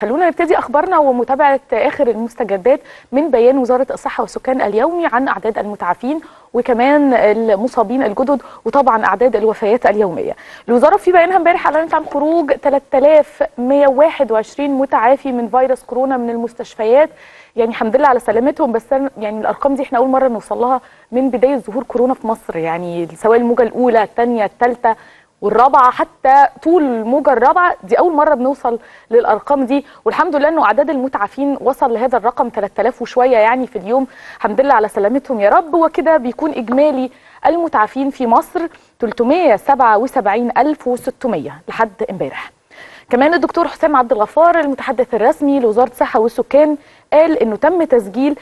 خلونا نبتدي اخبارنا ومتابعه اخر المستجدات من بيان وزاره الصحه والسكان اليومي عن اعداد المتعافين وكمان المصابين الجدد وطبعا اعداد الوفيات اليوميه. الوزاره في بيانها امبارح اعلنت عن خروج 3121 متعافي من فيروس كورونا من المستشفيات يعني الحمد لله على سلامتهم بس يعني الارقام دي احنا اول مره نوصل لها من بدايه ظهور كورونا في مصر يعني سواء الموجه الاولى الثانيه الثالثه والرابعه حتى طول الموجه الرابعه دي اول مره بنوصل للارقام دي والحمد لله انه اعداد المتعافين وصل لهذا الرقم 3000 وشويه يعني في اليوم الحمد لله على سلامتهم يا رب وكده بيكون اجمالي المتعافين في مصر 377600 لحد امبارح كمان الدكتور حسام عبد الغفار المتحدث الرسمي لوزاره الصحه والسكان قال انه تم تسجيل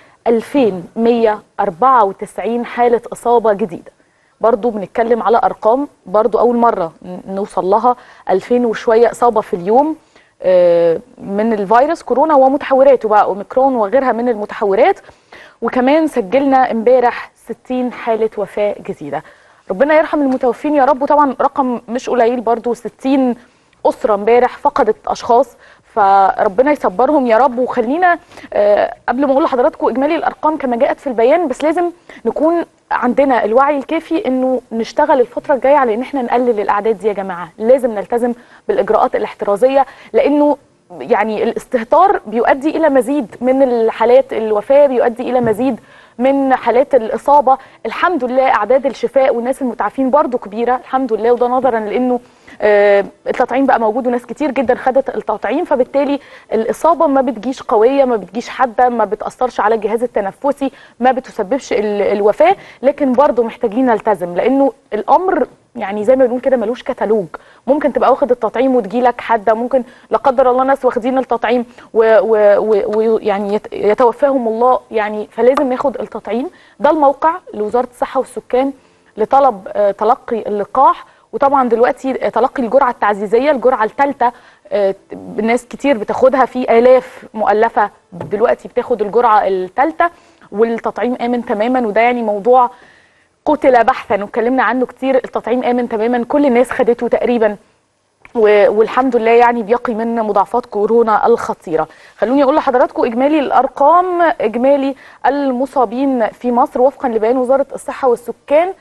2194 حاله اصابه جديده برضو بنتكلم على ارقام برضو اول مره نوصل لها 2000 وشويه اصابه في اليوم من الفيروس كورونا ومتحوراته بقى اوميكرون وغيرها من المتحورات وكمان سجلنا امبارح 60 حاله وفاه جديده ربنا يرحم المتوفين يا رب وطبعا رقم مش قليل برضو 60 اسره امبارح فقدت اشخاص فربنا يصبرهم يا رب وخلينا قبل ما اقول لحضراتكم اجمالي الارقام كما جاءت في البيان بس لازم نكون عندنا الوعي الكافي انه نشتغل الفتره الجايه على ان احنا نقلل الاعداد دي يا جماعه لازم نلتزم بالاجراءات الاحترازيه لانه يعني الاستهتار بيؤدي الى مزيد من الحالات الوفاه بيؤدي الى مزيد من حالات الاصابه الحمد لله اعداد الشفاء والناس المتعافين برضو كبيره الحمد لله وده نظرا لانه آه التطعيم بقى موجود وناس كتير جدا خدت التطعيم فبالتالي الاصابه ما بتجيش قويه ما بتجيش حاده ما بتاثرش على الجهاز التنفسي ما بتسببش الوفاه لكن برضو محتاجين نلتزم لانه الامر يعني زي ما بنقول كده ملوش كتالوج ممكن تبقى واخد التطعيم وتجيلك حاده ممكن لا قدر الله ناس واخدين التطعيم ويعني يتوفاهم الله يعني فلازم ناخد التطعيم ده الموقع لوزاره الصحه والسكان لطلب تلقي اللقاح وطبعا دلوقتي تلقي الجرعه التعزيزيه الجرعه الثالثه ناس كتير بتاخدها في الاف مؤلفه دلوقتي بتاخد الجرعه الثالثه والتطعيم امن تماما وده يعني موضوع قتل بحثا واتكلمنا عنه كتير التطعيم امن تماما كل الناس خدته تقريبا والحمد لله يعني بيقي من مضاعفات كورونا الخطيره خلوني اقول لحضراتكم اجمالي الارقام اجمالي المصابين في مصر وفقا لبيان وزاره الصحه والسكان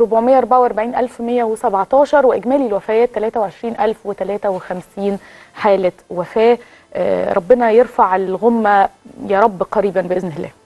444117 واجمالي الوفيات 23053 حاله وفاه ربنا يرفع الغمه يا رب قريبا باذن الله